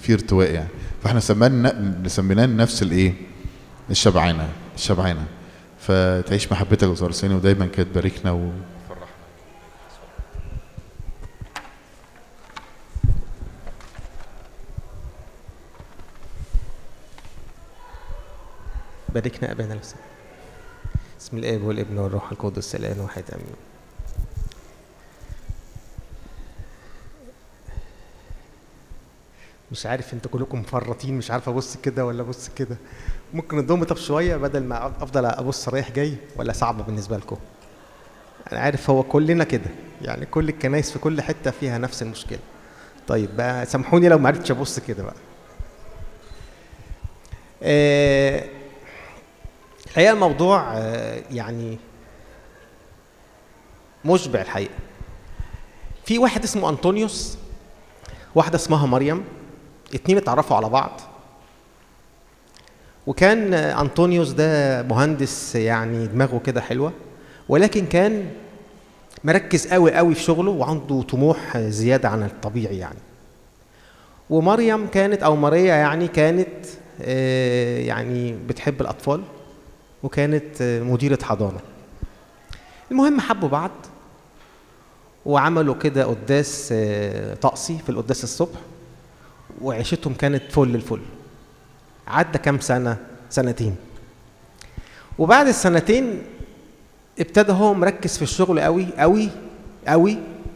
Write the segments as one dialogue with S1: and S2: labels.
S1: في ارتواء يعني فاحنا سمينا سميناه النفس الايه الشبعانه الشبعانه فتعيش محبتك وترسلني ودايما كده تباركنا وتفرحنا
S2: باركنا ابانا لسه بسم الاب والابن والروح القدس الان واحد امين مش عارف انتوا كلكم مفرطين مش عارف ابص كده ولا ابص كده ممكن نضم طب شويه بدل ما افضل ابص رايح جاي ولا صعبه بالنسبه لكم انا عارف هو كلنا كده يعني كل الكنايس في كل حته فيها نفس المشكله طيب بقى سامحوني لو ما عرفتش ابص كده بقى آه الحقيقه الموضوع آه يعني مشبع الحقيقه في واحد اسمه انطونيوس واحده اسمها مريم اتنين اتعرفوا على بعض وكان انطونيوس ده مهندس يعني دماغه كده حلوه ولكن كان مركز قوي قوي في شغله وعنده طموح زياده عن الطبيعي يعني ومريم كانت او ماريا يعني كانت يعني بتحب الاطفال وكانت مديره حضانه المهم حبوا بعض وعملوا كده قداس طقسي في القداس الصبح وعيشتهم كانت فل الفل عدى كام سنة سنتين وبعد السنتين ابتدى هو مركز في الشغل قوي قوي قوي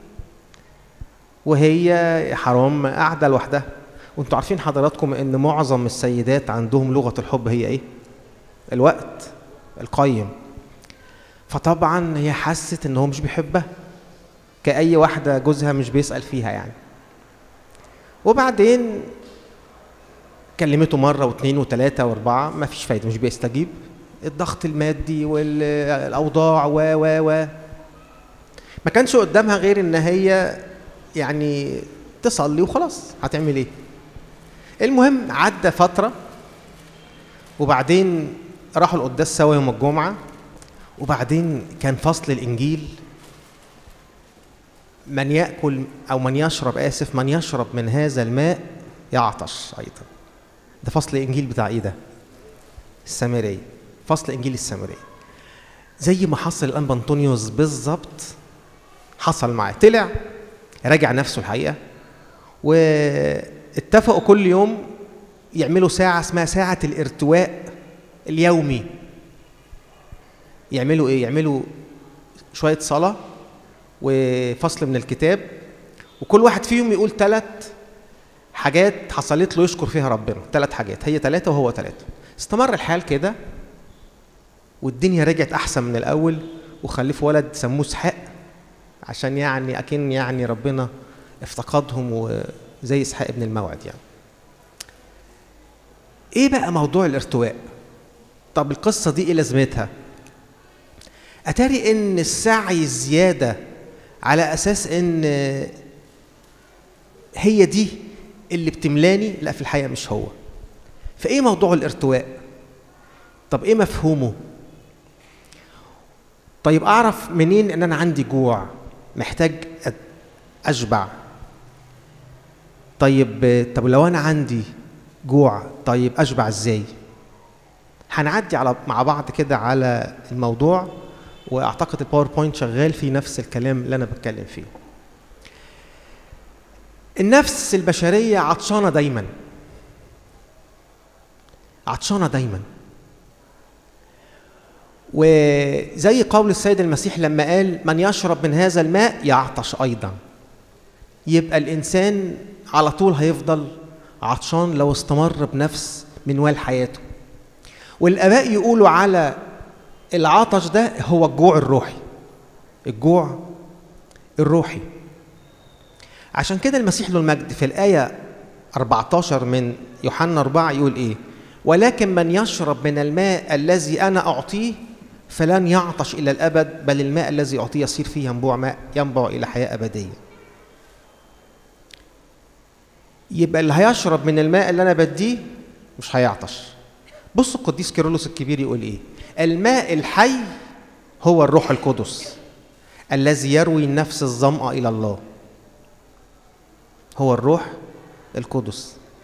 S2: وهي حرام قاعدة لوحدها وانتوا عارفين حضراتكم ان معظم السيدات عندهم لغة الحب هي ايه الوقت القيم فطبعا هي حست ان هو مش بيحبها كأي واحدة جوزها مش بيسأل فيها يعني وبعدين كلمته مرة واثنين وثلاثة وأربعة ما فيش فايدة مش بيستجيب الضغط المادي والأوضاع و و و ما كانش قدامها غير إن هي يعني تصلي وخلاص هتعمل إيه؟ المهم عدى فترة وبعدين راحوا القداس سوا يوم الجمعة وبعدين كان فصل الإنجيل من يأكل أو من يشرب آسف من يشرب من هذا الماء يعطش أيضا ده فصل الإنجيل بتاع إيه ده؟ السامرية فصل إنجيل السامرية زي ما حصل الأنبا أنطونيوس بالظبط حصل معاه طلع راجع نفسه الحقيقة واتفقوا كل يوم يعملوا ساعة اسمها ساعة الارتواء اليومي يعملوا ايه؟ يعملوا شوية صلاة وفصل من الكتاب وكل واحد فيهم يقول ثلاث حاجات حصلت له يشكر فيها ربنا ثلاث حاجات هي ثلاثة وهو ثلاثة استمر الحال كده والدنيا رجعت أحسن من الأول وخلفوا ولد سموه اسحاق عشان يعني أكن يعني ربنا افتقدهم وزي اسحاق ابن الموعد يعني ايه بقى موضوع الارتواء طب القصة دي ايه لازمتها اتاري ان السعي الزيادة على اساس ان هي دي اللي بتملاني لا في الحقيقة مش هو فايه موضوع الارتواء طب ايه مفهومه طيب اعرف منين ان انا عندي جوع محتاج اشبع طيب طب لو انا عندي جوع طيب اشبع ازاي هنعدي على مع بعض كده على الموضوع واعتقد الباوربوينت شغال في نفس الكلام اللي انا بتكلم فيه النفس البشريه عطشانه دايما عطشانه دايما وزي قول السيد المسيح لما قال من يشرب من هذا الماء يعطش ايضا يبقى الانسان على طول هيفضل عطشان لو استمر بنفس منوال حياته والاباء يقولوا على العطش ده هو الجوع الروحي الجوع الروحي عشان كده المسيح له المجد في الآية 14 من يوحنا 4 يقول إيه ولكن من يشرب من الماء الذي أنا أعطيه فلن يعطش إلى الأبد بل الماء الذي أعطيه يصير فيه ينبوع ماء ينبع إلى حياة أبدية يبقى اللي هيشرب من الماء اللي أنا بديه مش هيعطش بص القديس كيرلس الكبير يقول إيه الماء الحي هو الروح القدس الذي يروي النفس الظمأ إلى الله هو الروح القدس